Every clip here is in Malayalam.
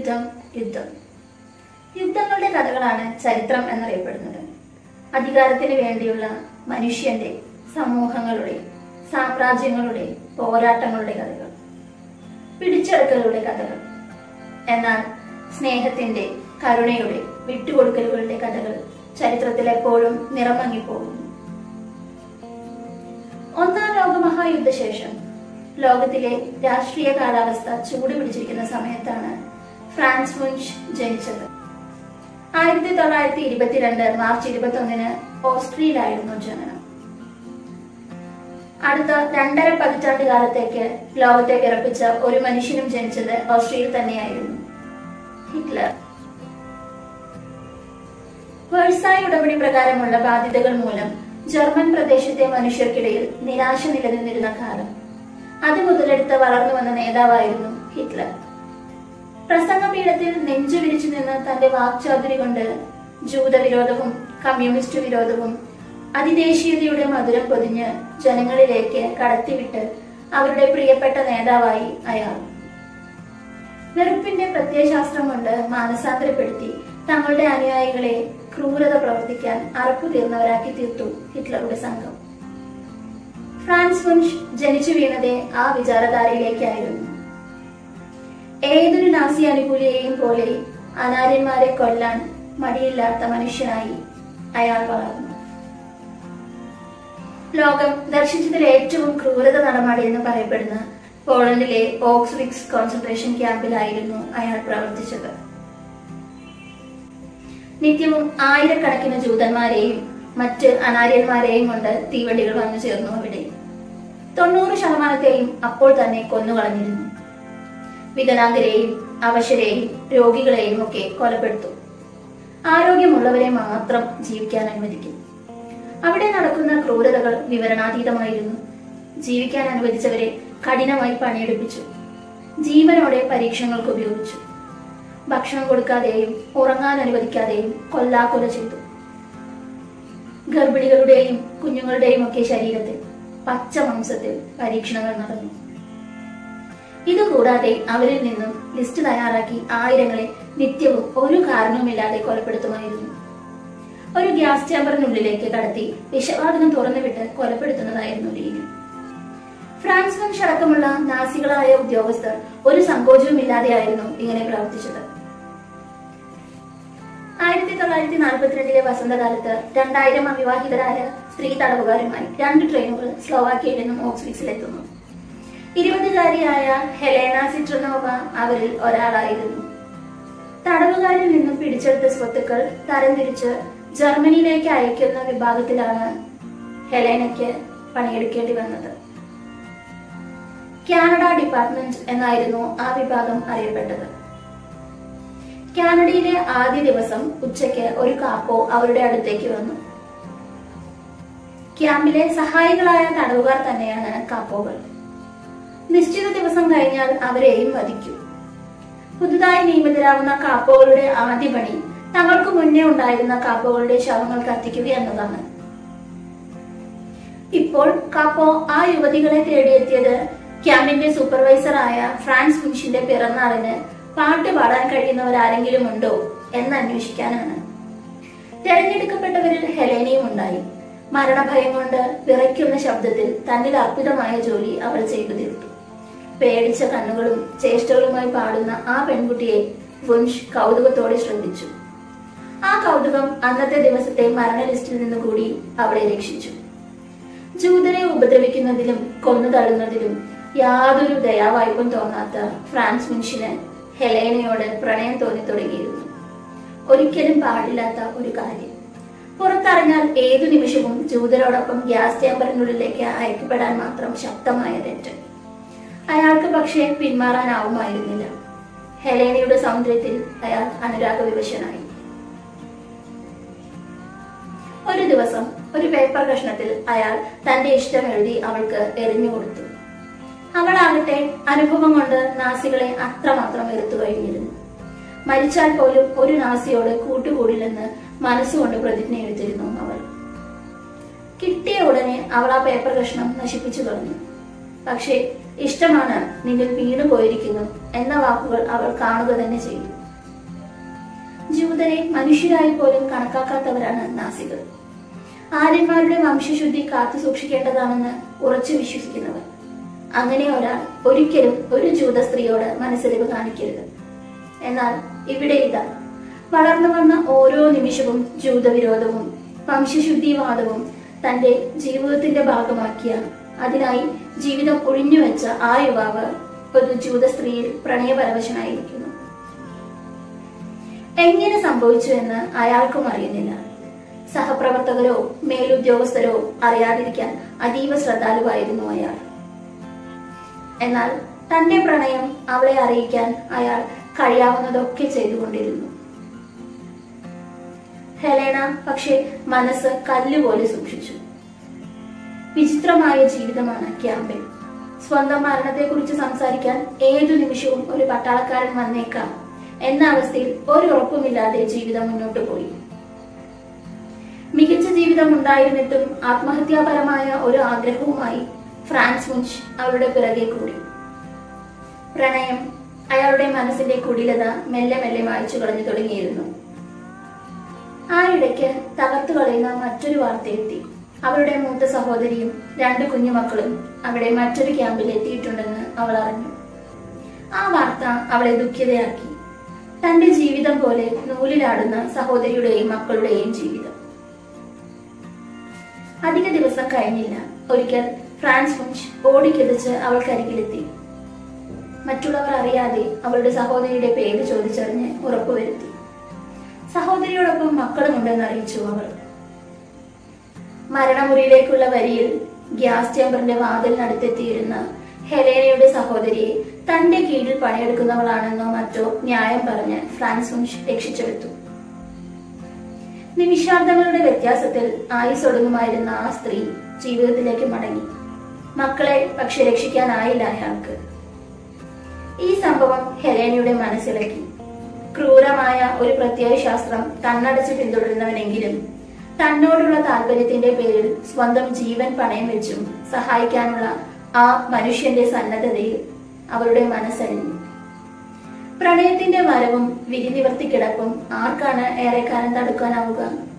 യുദ്ധം യുദ്ധം യുദ്ധങ്ങളുടെ കഥകളാണ് ചരിത്രം എന്നറിയപ്പെടുന്നത് അധികാരത്തിന് വേണ്ടിയുള്ള മനുഷ്യന്റെ സമൂഹങ്ങളുടെ സാമ്രാജ്യങ്ങളുടെ പോരാട്ടങ്ങളുടെ കഥകൾ പിടിച്ചെടുക്കലുകളുടെ കഥകൾ എന്നാൽ സ്നേഹത്തിന്റെ കരുണയുടെ വിട്ടുകൊടുക്കലുകളുടെ കഥകൾ ചരിത്രത്തിൽ എപ്പോഴും നിറമങ്ങിപ്പോകുന്നു ഒന്നാം ലോകമഹായുദ്ധശേഷം ലോകത്തിലെ രാഷ്ട്രീയ കാലാവസ്ഥ ചൂട് പിടിച്ചിരിക്കുന്ന സമയത്താണ് ഫ്രാൻസ് മുൻഷ് ജനിച്ചത് ആയിരത്തി തൊള്ളായിരത്തി ഇരുപത്തിരണ്ട് മാർച്ച് ഇരുപത്തി ഒന്നിന് ഓസ്ട്രിയയിലായിരുന്നു ജനനം അടുത്ത രണ്ടര പതിറ്റാണ്ട് കാലത്തേക്ക് ലോകത്തെ വിറപ്പിച്ച ഒരു മനുഷ്യനും ജനിച്ചത് ഓസ്ട്രിയയിൽ തന്നെയായിരുന്നു ഹിറ്റ്ലർ വേഴ്സായ ഉടമ്പടി പ്രകാരമുള്ള ബാധ്യതകൾ മൂലം ജർമ്മൻ പ്രദേശത്തെ മനുഷ്യർക്കിടയിൽ നിരാശ നിലനിന്നിരുന്ന കാലം അത് മുതലെടുത്ത് വളർന്നു വന്ന നേതാവായിരുന്നു ഹിറ്റ്ലർ പ്രസംഗപീഠത്തിൽ നെഞ്ചു വിരിച്ചു നിന്ന് തന്റെ വാക്ചാതുരി കൊണ്ട് ജൂതവിരോധവും കമ്മ്യൂണിസ്റ്റ് വിരോധവും അതിദേശീയതയുടെ മധുരം പൊതിഞ്ഞ് ജനങ്ങളിലേക്ക് കടത്തിവിട്ട് അവരുടെ പ്രിയപ്പെട്ട നേതാവായി അയാൾ വെറുപ്പിന്റെ പ്രത്യയശാസ്ത്രം കൊണ്ട് മാനസാന്തരപ്പെടുത്തി തങ്ങളുടെ അനുയായികളെ ക്രൂരത പ്രവർത്തിക്കാൻ അറപ്പു തീർന്നവരാക്കി തീർത്തു ഹിറ്റ്ലറുടെ സംഘം ഫ്രാൻസ് മുൻഷ് ജനിച്ചു വീണതേ ആ വിചാരധാരയിലേക്കായിരുന്നു ഏതൊരു നാസി അനുകൂലിയെയും പോലെ അനാര്യന്മാരെ കൊല്ലാൻ മടിയില്ലാത്ത മനുഷ്യനായി അയാൾ വളർന്നു ലോകം ദർശിച്ചതിൽ ഏറ്റവും ക്രൂരത നടമാടിയെന്ന് പറയപ്പെടുന്ന പോളണ്ടിലെ ഓക്സ്വിക്സ് കോൺസെൻട്രേഷൻ ക്യാമ്പിലായിരുന്നു അയാൾ പ്രവർത്തിച്ചത് നിത്യവും ആയിരക്കണക്കിന് ജൂതന്മാരെയും മറ്റ് അനാര്യന്മാരെയും കൊണ്ട് തീവണ്ടികൾ വന്നു ചേർന്നു അവിടെ തൊണ്ണൂറ് ശതമാനത്തെയും അപ്പോൾ തന്നെ കൊന്നുകളഞ്ഞിരുന്നു വികലാംഗരെയും അവശരെയും രോഗികളെയും ഒക്കെ കൊലപ്പെടുത്തും ആരോഗ്യമുള്ളവരെ മാത്രം ജീവിക്കാൻ അനുവദിക്കും അവിടെ നടക്കുന്ന ക്രൂരതകൾ വിവരണാതീതമായിരുന്നു ജീവിക്കാൻ അനുവദിച്ചവരെ കഠിനമായി പണിയെടുപ്പിച്ചു ജീവനോടെ പരീക്ഷണങ്ങൾക്ക് ഉപയോഗിച്ചു ഭക്ഷണം കൊടുക്കാതെയും ഉറങ്ങാൻ അനുവദിക്കാതെയും കൊല്ലാക്കൊല ചെയ്തു ഗർഭിണികളുടെയും കുഞ്ഞുങ്ങളുടെയും ഒക്കെ ശരീരത്തിൽ പച്ച മാംസത്തിൽ പരീക്ഷണങ്ങൾ നടന്നു ഇതുകൂടാതെ അവരിൽ നിന്നും ലിസ്റ്റ് തയ്യാറാക്കി ആയിരങ്ങളെ നിത്യവും ഒരു കാരണവുമില്ലാതെ കൊലപ്പെടുത്തുമായിരുന്നു ഒരു ഗ്യാസ് ചേമ്പറിനുള്ളിലേക്ക് കടത്തി വിഷവാതകം തുറന്നുവിട്ട് കൊലപ്പെടുത്തുന്നതായിരുന്നു രീതി ഫ്രാൻസ് വൻഷ് അടക്കമുള്ള നാസികളായ ഉദ്യോഗസ്ഥർ ഒരു സങ്കോചവുമില്ലാതെയായിരുന്നു ഇങ്ങനെ പ്രവർത്തിച്ചത് ആയിരത്തി തൊള്ളായിരത്തി നാൽപ്പത്തിരണ്ടിലെ വസന്തകാലത്ത് രണ്ടായിരം അവിവാഹിതരായ സ്ത്രീ തടവുകാരുമായി രണ്ട് ട്രെയിനുകൾ സ്ലോവാക്യയിൽ നിന്നും ഓക്സ്വിക്സിലെത്തുന്നു ഇരുപതുകാരിയായ ഹെലേന സിട്രനോവ അവരിൽ ഒരാളായിരുന്നു തടവുകാരിൽ നിന്നും പിടിച്ചെടുത്ത സ്വത്തുക്കൾ തരംതിരിച്ച് ജർമ്മനിയിലേക്ക് അയക്കുന്ന വിഭാഗത്തിലാണ് ഹെലേനയ്ക്ക് പണിയെടുക്കേണ്ടി വന്നത് കാനഡ ഡിപ്പാർട്ട്മെന്റ് എന്നായിരുന്നു ആ വിഭാഗം അറിയപ്പെട്ടത് കാനഡയിലെ ആദ്യ ദിവസം ഉച്ചയ്ക്ക് ഒരു കാപ്പോ അവരുടെ അടുത്തേക്ക് വന്നു ക്യാമ്പിലെ സഹായികളായ തടവുകാർ തന്നെയാണ് കാപ്പോകൾ നിശ്ചിത ദിവസം കഴിഞ്ഞാൽ അവരെയും വധിക്കും പുതുതായി നിയമിതരാവുന്ന കാപ്പോകളുടെ ആദ്യ പണി തങ്ങൾക്ക് മുന്നേ ഉണ്ടായിരുന്ന കാപ്പോകളുടെ ശവങ്ങൾ കത്തിക്കുക എന്നതാണ് ഇപ്പോൾ കാപ്പോ ആ യുവതികളെ തേടിയെത്തിയത് ക്യാമ്പിന്റെ സൂപ്പർവൈസറായ ഫ്രാൻസ് മുൻഷിന്റെ പിറന്നാളിന് പാട്ട് പാടാൻ കഴിയുന്നവരാരെങ്കിലും ഉണ്ടോ എന്ന് അന്വേഷിക്കാനാണ് തെരഞ്ഞെടുക്കപ്പെട്ടവരിൽ ഹെലേനയും ഉണ്ടായി മരണഭയം കൊണ്ട് വിറയ്ക്കുന്ന ശബ്ദത്തിൽ തന്നിൽ അർപ്പിതമായ ജോലി അവൾ ചെയ്തു തീർത്തു പേടിച്ച കണ്ണുകളും ചേഷ്ടകളുമായി പാടുന്ന ആ പെൺകുട്ടിയെ വുൻഷ് കൗതുകത്തോടെ ശ്രദ്ധിച്ചു ആ കൗതുകം അന്നത്തെ ദിവസത്തെ മരണ ലിസ്റ്റിൽ നിന്ന് കൂടി അവളെ രക്ഷിച്ചു ജൂതരെ ഉപദ്രവിക്കുന്നതിലും കൊന്നു തള്ളുന്നതിലും യാതൊരു ദയാവായ്പും തോന്നാത്ത ഫ്രാൻസ് മുൻഷിന് ഹെലേനയോട് പ്രണയം തോന്നി തുടങ്ങിയിരുന്നു ഒരിക്കലും പാടില്ലാത്ത ഒരു കാര്യം പുറത്തറിഞ്ഞാൽ ഏതു നിമിഷവും ജൂതരോടൊപ്പം ഗ്യാസ് ചേമ്പറിനുള്ളിലേക്ക് അയക്കപ്പെടാൻ മാത്രം ശക്തമായ തെറ്റ് അയാൾക്ക് പക്ഷേ പിന്മാറാനാവുമായിരുന്നില്ല ഹെലേനയുടെ സൗന്ദര്യത്തിൽ അയാൾ അനുരാഗ വിവശനായി ഒരു ദിവസം ഒരു പേപ്പർ കഷ്ണത്തിൽ അയാൾ തന്റെ ഇഷ്ടം എഴുതി അവൾക്ക് എറിഞ്ഞു കൊടുത്തു അവളാകട്ടെ അനുഭവം കൊണ്ട് നാസികളെ അത്രമാത്രം വെറുത്തു കഴിഞ്ഞിരുന്നു മരിച്ചാൽ പോലും ഒരു നാസിയോട് കൂട്ടുകൂടില്ലെന്ന് മനസ്സുകൊണ്ട് പ്രതിജ്ഞ എടുത്തിരുന്നു അവൾ കിട്ടിയ ഉടനെ അവൾ ആ പേപ്പർ കഷ്ണം നശിപ്പിച്ചു കളഞ്ഞു പക്ഷേ ഇഷ്ടമാണ് നിന്നിൽ വീണു പോയിരിക്കുന്നു എന്ന വാക്കുകൾ അവൾ കാണുക തന്നെ ചെയ്തു ജൂതരെ മനുഷ്യരായി പോലും കണക്കാക്കാത്തവരാണ് നാസികൾ ആര്യന്മാരുടെ വംശശുദ്ധി കാത്തു സൂക്ഷിക്കേണ്ടതാണെന്ന് ഉറച്ചു വിശ്വസിക്കുന്നവർ അങ്ങനെ ഒരാൾ ഒരിക്കലും ഒരു ജൂത സ്ത്രീയോട് മനസ്സിലിവ് കാണിക്കരുത് എന്നാൽ ഇവിടെ ഇതാ വളർന്നു വന്ന ഓരോ നിമിഷവും ജൂതവിരോധവും വംശശുദ്ധിവാദവും തന്റെ ജീവിതത്തിന്റെ ഭാഗമാക്കിയ അതിനായി ജീവിതം ഒഴിഞ്ഞുവെച്ച ആ യുവാവ് ഒരു ജൂത സ്ത്രീയിൽ പ്രണയപരവശനായിരിക്കുന്നു എങ്ങനെ സംഭവിച്ചു എന്ന് അയാൾക്കും അറിയുന്നില്ല സഹപ്രവർത്തകരോ മേലുദ്യോഗസ്ഥരോ അറിയാതിരിക്കാൻ അതീവ ശ്രദ്ധാലുവായിരുന്നു അയാൾ എന്നാൽ തന്റെ പ്രണയം അവളെ അറിയിക്കാൻ അയാൾ കഴിയാവുന്നതൊക്കെ ചെയ്തുകൊണ്ടിരുന്നു ഹെലേന പക്ഷെ മനസ്സ് കല്ലുപോലെ സൂക്ഷിച്ചു വിചിത്രമായ ജീവിതമാണ് ക്യാമ്പിൽ സ്വന്തം മരണത്തെക്കുറിച്ച് സംസാരിക്കാൻ ഏതു നിമിഷവും ഒരു പട്ടാളക്കാരൻ വന്നേക്കാം എന്ന അവസ്ഥയിൽ ഒരു ഉറപ്പുമില്ലാതെ ജീവിതം മുന്നോട്ട് പോയി മികച്ച ജീവിതം ഉണ്ടായിരുന്നിട്ടും ആത്മഹത്യാപരമായ ഒരു ആഗ്രഹവുമായി ഫ്രാൻസ് മുഞ്ച് അവളുടെ പിറകെ കൂടി പ്രണയം അയാളുടെ മനസ്സിന്റെ കുടിലത മെല്ലെ മെല്ലെ മായ്ച്ചു കളഞ്ഞു തുടങ്ങിയിരുന്നു ആ ഇടയ്ക്ക് തകർത്തു കളയുന്ന മറ്റൊരു വാർത്ത എത്തി അവളുടെ മൂത്ത സഹോദരിയും രണ്ട് കുഞ്ഞുമക്കളും അവിടെ മറ്റൊരു ക്യാമ്പിൽ എത്തിയിട്ടുണ്ടെന്ന് അവൾ അറിഞ്ഞു ആ വാർത്ത അവളെ ദുഃഖിതയാക്കി തന്റെ ജീവിതം പോലെ നൂലിലാടുന്ന സഹോദരിയുടെയും മക്കളുടെയും ജീവിതം അധിക ദിവസം കഴിഞ്ഞില്ല ഒരിക്കൽ ഫ്രാൻസ് മുഞ്ച് ഓടിക്കിതച്ച് അവൾക്കരികിലെത്തി മറ്റുള്ളവർ അറിയാതെ അവളുടെ സഹോദരിയുടെ പേര് ചോദിച്ചറിഞ്ഞ് ഉറപ്പുവരുത്തി സഹോദരിയോടൊപ്പം മക്കളുമുണ്ടെന്ന് അറിയിച്ചു അവൾ മരണമുറിയിലേക്കുള്ള വരിയിൽ ഗ്യാസ് ചേമ്പറിന്റെ വാതിലിനടുത്തെത്തിയിരുന്ന ഹെലേനയുടെ സഹോദരിയെ തന്റെ കീഴിൽ പണിയെടുക്കുന്നവളാണെന്നോ മറ്റോ ന്യായം പറഞ്ഞ് ഫ്രാൻസ് മുൻഷ് രക്ഷിച്ചെടുത്തു നിമിഷാർദ്ധങ്ങളുടെ വ്യത്യാസത്തിൽ ആയുസൊടുങ്ങുമായിരുന്ന ആ സ്ത്രീ ജീവിതത്തിലേക്ക് മടങ്ങി മക്കളെ പക്ഷെ രക്ഷിക്കാനായില്ല അയാൾക്ക് ഈ സംഭവം ഹെലേനയുടെ മനസ്സിളക്കി ക്രൂരമായ ഒരു പ്രത്യയശാസ്ത്രം കണ്ണടച്ച് പിന്തുടരുന്നവനെങ്കിലും തന്നോടുള്ള താല്പര്യത്തിന്റെ പേരിൽ സ്വന്തം ജീവൻ പണയം വെച്ചും സഹായിക്കാനുള്ള ആ മനുഷ്യന്റെ സന്നദ്ധതയിൽ അവരുടെ മനസ്സലിഞ്ഞു പ്രണയത്തിന്റെ വരവും വിധിനിവർത്തി കിടപ്പും ആർക്കാണ് ഏറെക്കാലം തടുക്കാനാവുക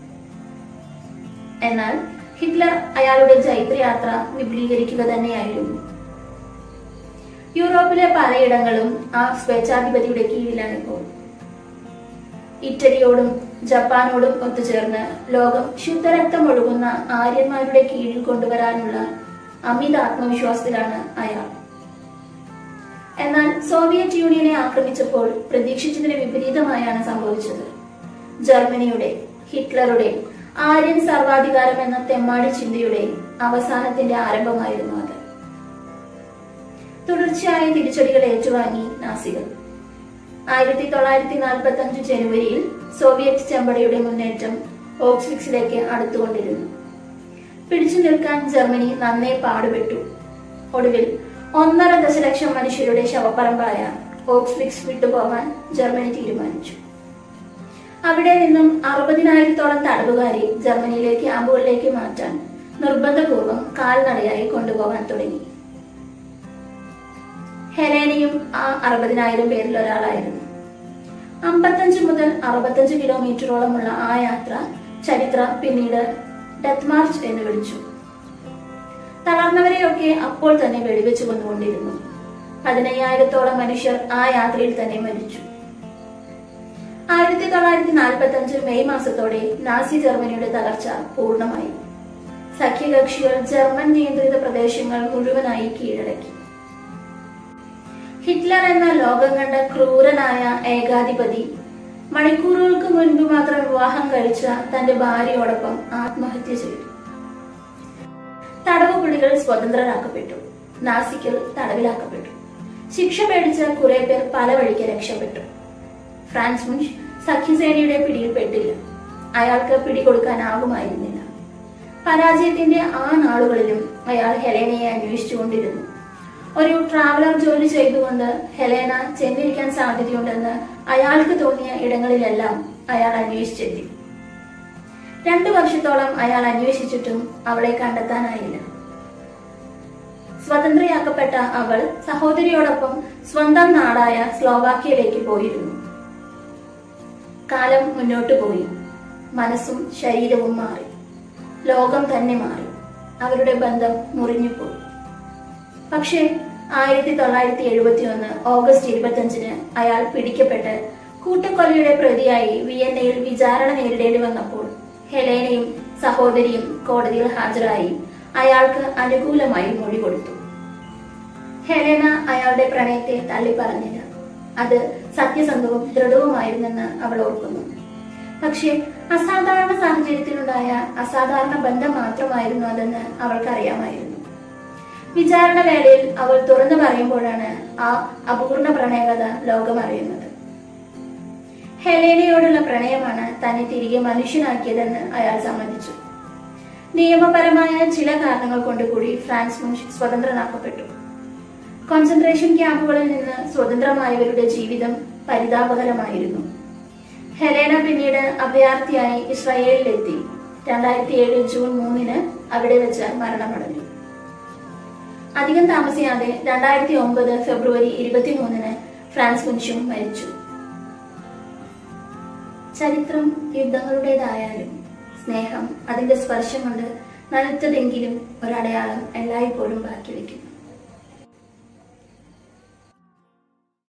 എന്നാൽ ഹിറ്റ്ലർ അയാളുടെ ജൈത്രയാത്ര വിപുലീകരിക്കുക തന്നെയായിരുന്നു യൂറോപ്പിലെ പലയിടങ്ങളും ആ സ്വേച്ഛാധിപതിയുടെ കീഴിലാണിപ്പോൾ ഇറ്റലിയോടും ജപ്പാനോടും ഒത്തുചേർന്ന് ലോകം ശുദ്ധരക്തം ഒഴുകുന്ന ആര്യന്മാരുടെ കീഴിൽ കൊണ്ടുവരാനുള്ള അമിത ആത്മവിശ്വാസത്തിലാണ് അയാൾ എന്നാൽ സോവിയറ്റ് യൂണിയനെ ആക്രമിച്ചപ്പോൾ പ്രതീക്ഷിച്ചതിന് വിപരീതമായാണ് സംഭവിച്ചത് ജർമ്മനിയുടെ ഹിറ്റ്ലറുടെ ആര്യൻ സർവാധികാരം എന്ന തെമ്മാടി ചിന്തയുടെ അവസാനത്തിന്റെ ആരംഭമായിരുന്നു അത് തുടർച്ചയായ തിരിച്ചടികൾ ഏറ്റുവാങ്ങി നാസികൾ ആയിരത്തി തൊള്ളായിരത്തി നാൽപ്പത്തി അഞ്ച് ജനുവരിയിൽ സോവിയറ്റ് ചെമ്പടയുടെ മുന്നേറ്റം ഓക്സ്വിക്സിലേക്ക് അടുത്തുകൊണ്ടിരുന്നു പിടിച്ചു നിൽക്കാൻ ജർമ്മനി നന്നേ പാടുപെട്ടു ഒടുവിൽ ഒന്നര ദശലക്ഷം മനുഷ്യരുടെ ശവപ്പറമ്പായ ഓക്സ്വിക്സ് വിട്ടുപോകാൻ ജർമ്മനി തീരുമാനിച്ചു അവിടെ നിന്നും അറുപതിനായിരത്തോളം തടവുകാരെ ജർമ്മനിയിലെ ക്യാമ്പുകളിലേക്ക് മാറ്റാൻ നിർബന്ധപൂർവം കാൽനടയായി കൊണ്ടുപോകാൻ തുടങ്ങി ഹെലേനയും ആ അറുപതിനായിരം പേരിൽ ഒരാളായിരുന്നു അമ്പത്തഞ്ച് മുതൽ അറുപത്തഞ്ച് കിലോമീറ്ററോളമുള്ള ആ യാത്ര ചരിത്ര പിന്നീട് ഡെത്ത് മാർച്ച് എന്ന് വിളിച്ചു തളർന്നവരെയൊക്കെ അപ്പോൾ തന്നെ വെടിവെച്ചു കൊന്നുകൊണ്ടിരുന്നു പതിനയ്യായിരത്തോളം മനുഷ്യർ ആ യാത്രയിൽ തന്നെ മരിച്ചു ആയിരത്തി തൊള്ളായിരത്തി നാൽപ്പത്തി അഞ്ച് മെയ് മാസത്തോടെ നാസി ജർമ്മനിയുടെ തകർച്ച പൂർണ്ണമായി സഖ്യകക്ഷികൾ ജർമ്മൻ നിയന്ത്രിത പ്രദേശങ്ങൾ മുഴുവനായി കീഴടക്കി ഹിറ്റ്ലർ എന്ന ലോകം കണ്ട ക്രൂരനായ ഏകാധിപതി മണിക്കൂറുകൾക്ക് മുൻപ് മാത്രം വിവാഹം കഴിച്ച തന്റെ ഭാര്യയോടൊപ്പം ആത്മഹത്യ ചെയ്തു തടവ് പുള്ളികൾ സ്വതന്ത്രരാക്കപ്പെട്ടു നാസിക്കൽ തടവിലാക്കപ്പെട്ടു ശിക്ഷ പേടിച്ച കുറെ പേർ പല വഴിക്ക് രക്ഷപ്പെട്ടു ഫ്രാൻസ് മുൻഷ് സഖ്യസേനയുടെ പിടിയിൽപ്പെട്ടില്ല അയാൾക്ക് പിടികൊടുക്കാനാകുമായിരുന്നില്ല പരാജയത്തിന്റെ ആ നാളുകളിലും അയാൾ ഹെലേനയെ അന്വേഷിച്ചുകൊണ്ടിരുന്നു ഒരു ട്രാവലർ ജോലി ചെയ്തുകൊണ്ട് ഹെലേന ചെന്നിരിക്കാൻ സാധ്യതയുണ്ടെന്ന് അയാൾക്ക് തോന്നിയ ഇടങ്ങളിലെല്ലാം അയാൾ അന്വേഷിച്ചെത്തി രണ്ടു വർഷത്തോളം അയാൾ അന്വേഷിച്ചിട്ടും അവളെ കണ്ടെത്താനായില്ല സ്വതന്ത്രയാക്കപ്പെട്ട അവൾ സഹോദരിയോടൊപ്പം സ്വന്തം നാടായ സ്ലോവാക്യയിലേക്ക് പോയിരുന്നു കാലം മുന്നോട്ടു പോയി മനസ്സും ശരീരവും മാറി ലോകം തന്നെ മാറി അവരുടെ ബന്ധം മുറിഞ്ഞുപോയി പക്ഷേ ആയിരത്തി തൊള്ളായിരത്തി എഴുപത്തി ഒന്ന് ഓഗസ്റ്റ് ഇരുപത്തിയഞ്ചിന് അയാൾ പിടിക്കപ്പെട്ട് കൂട്ടക്കൊലയുടെ പ്രതിയായി വിയന്നയിൽ വിചാരണ നേരിടേണ്ടി വന്നപ്പോൾ ഹെലേനയും സഹോദരിയും കോടതിയിൽ ഹാജരായി അയാൾക്ക് അനുകൂലമായി മൊഴി കൊടുത്തു ഹെലേന അയാളുടെ പ്രണയത്തെ തള്ളിപ്പറഞ്ഞില്ല അത് സത്യസന്ധവും ദൃഢവുമായിരുന്നെന്ന് അവൾ ഓർക്കുന്നു പക്ഷേ അസാധാരണ സാഹചര്യത്തിലുണ്ടായ അസാധാരണ ബന്ധം മാത്രമായിരുന്നു അതെന്ന് അവൾക്കറിയാമായിരുന്നു വിചാരണ വേളയിൽ അവൾ തുറന്നു പറയുമ്പോഴാണ് ആ അപൂർണ പ്രണയകഥ ലോകം അറിയുന്നത് ഹെലേനയോടുള്ള പ്രണയമാണ് തന്നെ തിരികെ മനുഷ്യനാക്കിയതെന്ന് അയാൾ സമ്മതിച്ചു നിയമപരമായ ചില കാരണങ്ങൾ കൊണ്ട് കൂടി ഫ്രാൻസ് മുൻഷ് സ്വതന്ത്രനാക്കപ്പെട്ടു കോൺസെൻട്രേഷൻ ക്യാമ്പുകളിൽ നിന്ന് സ്വതന്ത്രമായവരുടെ ജീവിതം പരിതാപകരമായിരുന്നു ഹെലേന പിന്നീട് അഭയാർത്ഥിയായി ഇസ്രായേലിലെത്തി രണ്ടായിരത്തി ഏഴ് ജൂൺ മൂന്നിന് അവിടെ വെച്ച് മരണമടഞ്ഞു അധികം താമസിയാതെ രണ്ടായിരത്തി ഒമ്പത് ഫെബ്രുവരി ഇരുപത്തിമൂന്നിന് ഫ്രാൻസ് മുൻഷും മരിച്ചു ചരിത്രം യുദ്ധങ്ങളുടേതായാലും സ്നേഹം അതിന്റെ സ്പർശം കൊണ്ട് നനുത്തതെങ്കിലും ഒരടയാളം എല്ലായ്പ്പോഴും ബാക്കി വയ്ക്കുന്നു